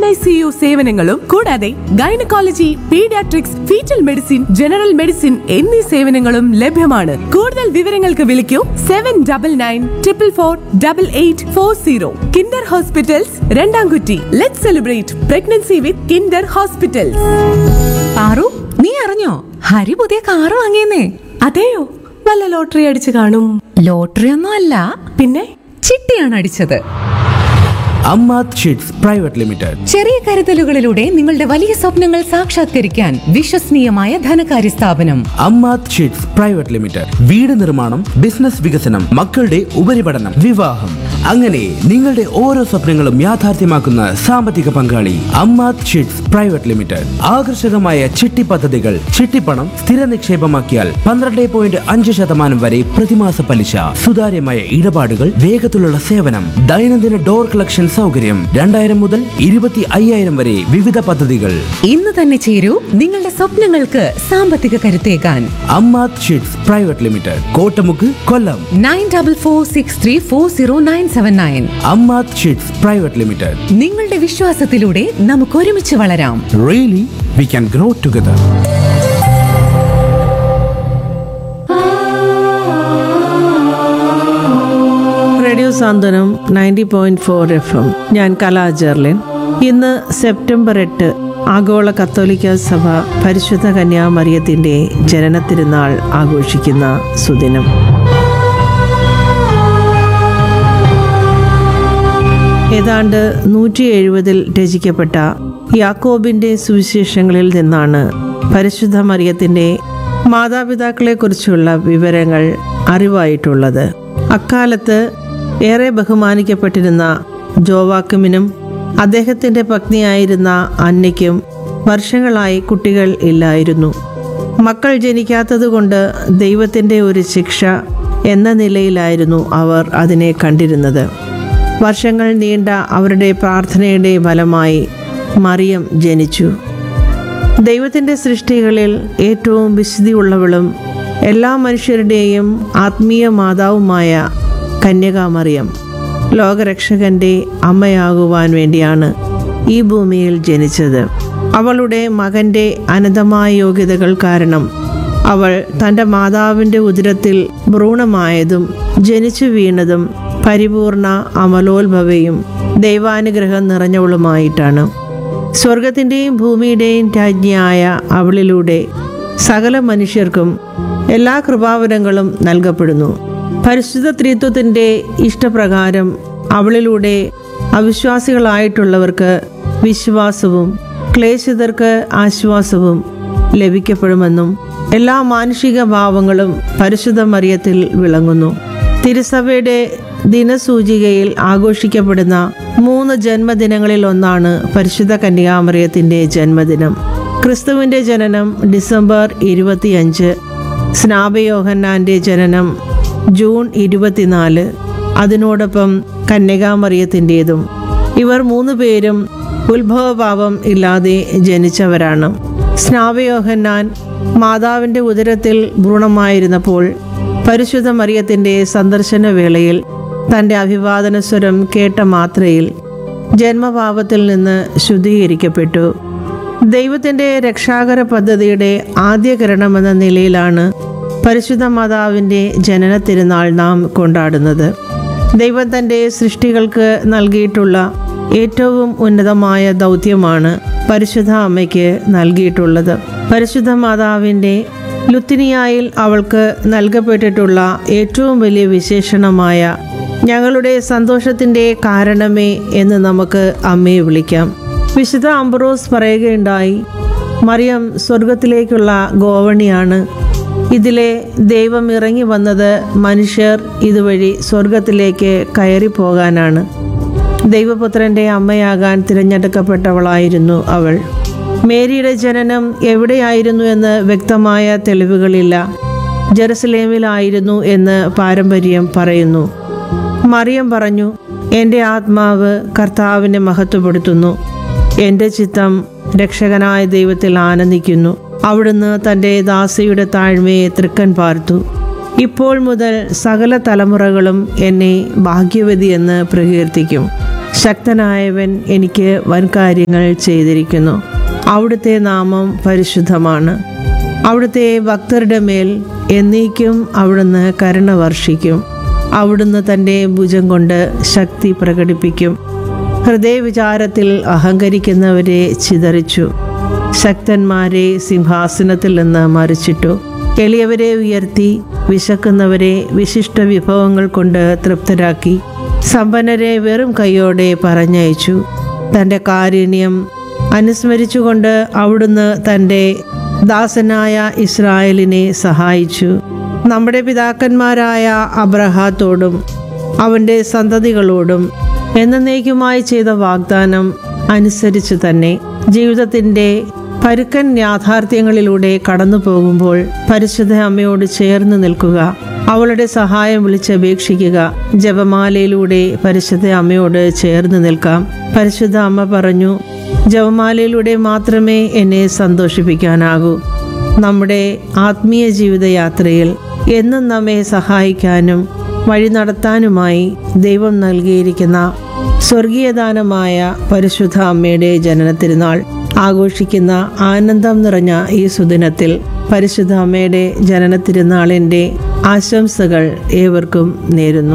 I C U സേവനങ്ങളും കൂടാതെ gynaecology paediatrics fetal medicine general medicine എന്നീ സേവനങ്ങളും ലഭ്യമാണ് കൂടുതൽ വിവരങ്ങൾക്ക് വിളിക്കൂ seven double nine triple four double eight four zero kinder hospitals രണ്ടാംകുറ്റി let celebrate pregnancy with kinder hospitals Paru നീ അറിഞ്ഞോ ഹരി പുതിയ കാറ് വാങ്ങിയെന്നേ അതെയോ വല്ല ലോട്ടറി അടിച്ചു കാണും ലോട്ടറി ഒന്നും അല്ല പിന്നെ ചിട്ടിയാണ് അടിച്ചത് അമ്മാത് ഷീറ്റ്സ് പ്രൈവറ്റ് ലിമിറ്റഡ് ചെറിയ കരുതലുകളിലൂടെ നിങ്ങളുടെ വലിയ സ്വപ്നങ്ങൾ സാക്ഷാത്കരിക്കാൻ വിശ്വസനീയമായ ധനകാര്യ സ്ഥാപനം അമ്മാത് ഷീറ്റ്സ് പ്രൈവറ്റ് ലിമിറ്റഡ് വീട് നിർമ്മാണം ബിസിനസ് വികസനം മക്കളുടെ ഉപരിപഠനം വിവാഹം അങ്ങനെ നിങ്ങളുടെ ഓരോ സ്വപ്നങ്ങളും യാഥാർത്ഥ്യമാക്കുന്ന സാമ്പത്തിക പങ്കാളി അമ്മാത് ഷീറ്റ്സ് പ്രൈവറ്റ് ലിമിറ്റഡ് ആകർഷകമായ ചിട്ടി പദ്ധതികൾ ചിട്ടിപ്പണം സ്ഥിര നിക്ഷേപമാക്കിയാൽ പന്ത്രണ്ട് പോയിന്റ് അഞ്ച് ശതമാനം വരെ പ്രതിമാസ പലിശ സുതാര്യമായ ഇടപാടുകൾ വേഗത്തിലുള്ള സേവനം ദൈനംദിന ഡോർ കളക്ഷൻ സൗകര്യം രണ്ടായിരം മുതൽ ഇരുപത്തി അയ്യായിരം വരെ വിവിധ പദ്ധതികൾ ഇന്ന് തന്നെ ചേരൂ നിങ്ങളുടെ സ്വപ്നങ്ങൾക്ക് സാമ്പത്തിക കരുത്തേകാൻ Ammath sheets private limited Kottamukku Kollam nine double four six three four zero nine seven nine Ammath sheets private limited നിങ്ങളുടെ വിശ്വാസത്തിലൂടെ നമുക്ക് ഒരുമിച്ച് വളരാം really we can grow together radio Santhwanam ninety point four F M ഞാൻ കലാ ജെർലിൻ ഇന്ന് സെപ്റ്റംബർ എട്ട് ആഗോള കത്തോലിക്ക സഭ പരിശുദ്ധ കന്യാമറിയത്തിൻ്റെ ജനനത്തിരുന്നാൾ ആഘോഷിക്കുന്ന സുദിനം ഏതാണ്ട് നൂറ്റി എഴുപതിൽ രചിക്കപ്പെട്ട യാക്കോബിന്റെ സുവിശേഷങ്ങളിൽ നിന്നാണ് പരിശുദ്ധ മറിയത്തിന്റെ മാതാപിതാക്കളെക്കുറിച്ചുള്ള വിവരങ്ങൾ അറിവായിട്ടുള്ളത് അക്കാലത്ത് ഏറെ ബഹുമാനിക്കപ്പെട്ടിരുന്ന ജോവാക്കുമിനും അദ്ദേഹത്തിന്റെ പത്നിയായിരുന്ന അന്നയ്ക്കും വർഷങ്ങളായി കുട്ടികൾ ഇല്ലായിരുന്നു മക്കൾ ജനിക്കാത്തതുകൊണ്ട് ദൈവത്തിന്റെ ഒരു ശിക്ഷ എന്ന നിലയിലായിരുന്നു അവർ അതിനെ കണ്ടിരുന്നത് വർഷങ്ങൾ നീണ്ട അവരുടെ പ്രാർത്ഥനയുടെ ഫലമായി മറിയം ജനിച്ചു ദൈവത്തിൻ്റെ സൃഷ്ടികളിൽ ഏറ്റവും വിശുദ്ധിയുള്ളവളും എല്ലാ മനുഷ്യരുടെയും ആത്മീയ മാതാവുമായ കന്യകാമറിയം ലോകരക്ഷകന്റെ അമ്മയാകുവാൻ വേണ്ടിയാണ് ഈ ഭൂമിയിൽ ജനിച്ചത് അവളുടെ മകന്റെ അനന്തമായ യോഗ്യതകൾ കാരണം അവൾ തൻ്റെ മാതാവിൻ്റെ ഉദരത്തിൽ ഭ്രൂണമായതും ജനിച്ചു വീണതും പരിപൂർണ അമലോത്ഭവയും ദൈവാനുഗ്രഹം നിറഞ്ഞവളുമായിട്ടാണ് സ്വർഗത്തിൻ്റെയും ഭൂമിയുടെയും രാജ്ഞിയായ അവളിലൂടെ സകല മനുഷ്യർക്കും എല്ലാ കൃപാവരങ്ങളും നൽകപ്പെടുന്നു പരിശുദ്ധ ത്രിത്വത്തിൻ്റെ ഇഷ്ടപ്രകാരം അവളിലൂടെ അവിശ്വാസികളായിട്ടുള്ളവർക്ക് വിശ്വാസവും ക്ലേശിതർക്ക് ആശ്വാസവും ലഭിക്കപ്പെടുമെന്നും എല്ലാ മാനുഷിക ഭാവങ്ങളും പരിശുദ്ധ മറിയത്തിൽ വിളങ്ങുന്നു തിരുസഭയുടെ ദിനസൂചികയിൽ ആഘോഷിക്കപ്പെടുന്ന മൂന്ന് ജന്മദിനങ്ങളിൽ ഒന്നാണ് പരിശുദ്ധ കന്യാമറിയത്തിൻ്റെ ജന്മദിനം ക്രിസ്തുവിൻ്റെ ജനനം ഡിസംബർ ഇരുപത്തിയഞ്ച് സ്നാപയോഹന്നാൻ്റെ ജനനം ജൂൺ ഇരുപത്തിനാല് അതിനോടൊപ്പം കന്യകാമറിയത്തിൻ്റെതും ഇവർ മൂന്ന് പേരും ഉത്ഭവപാപം ഇല്ലാതെ ജനിച്ചവരാണ് സ്നാപയോഹന്നാൻ മാതാവിൻ്റെ ഉദരത്തിൽ ഭ്രൂണമായിരുന്നപ്പോൾ പരിശുദ്ധ മറിയത്തിൻ്റെ സന്ദർശന വേളയിൽ തൻ്റെ അഭിവാദന സ്വരം കേട്ട മാത്രയിൽ ജന്മപാപത്തിൽ നിന്ന് ശുദ്ധീകരിക്കപ്പെട്ടു ദൈവത്തിൻ്റെ രക്ഷാകര പദ്ധതിയുടെ ആദ്യകരണമെന്ന നിലയിലാണ് പരിശുദ്ധ മാതാവിൻ്റെ ജനന തിരുനാൾ നാം കൊണ്ടാടുന്നത് ദൈവം തൻ്റെ സൃഷ്ടികൾക്ക് നൽകിയിട്ടുള്ള ഏറ്റവും ഉന്നതമായ ദൗത്യമാണ് പരിശുദ്ധ അമ്മയ്ക്ക് നൽകിയിട്ടുള്ളത് പരിശുദ്ധ മാതാവിൻ്റെ ലുത്തിനിയായിൽ അവൾക്ക് നൽകപ്പെട്ടിട്ടുള്ള ഏറ്റവും വലിയ വിശേഷണമായ ഞങ്ങളുടെ സന്തോഷത്തിൻ്റെ കാരണമേ എന്ന് നമുക്ക് അമ്മയെ വിളിക്കാം വിശുദ്ധ അംബ്രോസ് പറയുകയുണ്ടായി മറിയം സ്വർഗത്തിലേക്കുള്ള ഗോവണിയാണ് ഇതിലെ ദൈവം ഇറങ്ങി വന്നത് മനുഷ്യർ ഇതുവഴി സ്വർഗത്തിലേക്ക് കയറി പോകാനാണ് ദൈവപുത്രന്റെ അമ്മയാകാൻ തിരഞ്ഞെടുക്കപ്പെട്ടവളായിരുന്നു അവൾ മേരിയുടെ ജനനം എവിടെയായിരുന്നു എന്ന് വ്യക്തമായ തെളിവുകളില്ല ജെറുസലേമിലായിരുന്നു എന്ന് പാരമ്പര്യം പറയുന്നു മറിയം പറഞ്ഞു എൻ്റെ ആത്മാവ് കർത്താവിനെ മഹത്വപ്പെടുത്തുന്നു എൻ്റെ ചിത്തം രക്ഷകനായ ദൈവത്തിൽ ആനന്ദിക്കുന്നു അവിടുന്ന് തൻ്റെ ദാസിയുടെ താഴ്മയെ തൃക്കൻ പാർത്തു ഇപ്പോൾ മുതൽ സകല തലമുറകളും എന്നെ ഭാഗ്യവതി എന്ന് പ്രകീർത്തിക്കും ശക്തനായവൻ എനിക്ക് വൻകാര്യങ്ങൾ ചെയ്തിരിക്കുന്നു അവിടുത്തെ നാമം പരിശുദ്ധമാണ് അവിടുത്തെ ഭക്തരുടെ മേൽ എന്നേക്കും അവിടുന്ന് കരുണ വർഷിക്കും അവിടുന്ന് തൻ്റെ ഭുജം കൊണ്ട് ശക്തി പ്രകടിപ്പിക്കും ഹൃദയവിചാരത്തിൽ അഹങ്കരിക്കുന്നവരെ ചിതറിച്ചു ശക്തന്മാരെ സിംഹാസനത്തിൽ നിന്ന് മറിച്ചിട്ടു എളിയവരെ ഉയർത്തി വിശക്കുന്നവരെ വിശിഷ്ട വിഭവങ്ങൾ കൊണ്ട് തൃപ്തരാക്കി സമ്പന്നരെ വെറും കൈയോടെ പറഞ്ഞയച്ചു തൻ്റെ കാരുണ്യം അനുസ്മരിച്ചുകൊണ്ട് അവിടുന്ന് തൻ്റെ ദാസനായ ഇസ്രായേലിനെ സഹായിച്ചു നമ്മുടെ പിതാക്കന്മാരായ അബ്രഹാത്തോടും അവൻ്റെ സന്തതികളോടും എന്നേക്കുമായി ചെയ്ത വാഗ്ദാനം അനുസരിച്ച് തന്നെ ജീവിതത്തിൻ്റെ പരുക്കൻ യാഥാർത്ഥ്യങ്ങളിലൂടെ കടന്നു പോകുമ്പോൾ പരിശുദ്ധ അമ്മയോട് ചേർന്ന് നിൽക്കുക അവളുടെ സഹായം വിളിച്ചപേക്ഷിക്കുക ജപമാലയിലൂടെ പരിശുദ്ധ അമ്മയോട് ചേർന്ന് നിൽക്കാം പരിശുദ്ധ അമ്മ പറഞ്ഞു ജപമാലയിലൂടെ മാത്രമേ എന്നെ സന്തോഷിപ്പിക്കാനാകൂ നമ്മുടെ ആത്മീയ ജീവിതയാത്രയിൽ എന്നും നമ്മെ സഹായിക്കാനും വഴി നടത്താനുമായി ദൈവം നൽകിയിരിക്കുന്ന സ്വർഗീയദാനമായ പരിശുദ്ധ അമ്മയുടെ ജനന തിരുനാൾ ആഘോഷിക്കുന്ന ആനന്ദം നിറഞ്ഞ ഈ സുദിനത്തിൽ പരിശുദ്ധ അമ്മയുടെ ജനന തിരുനാളിൻ്റെ ആശംസകൾ ഏവർക്കും നേരുന്നു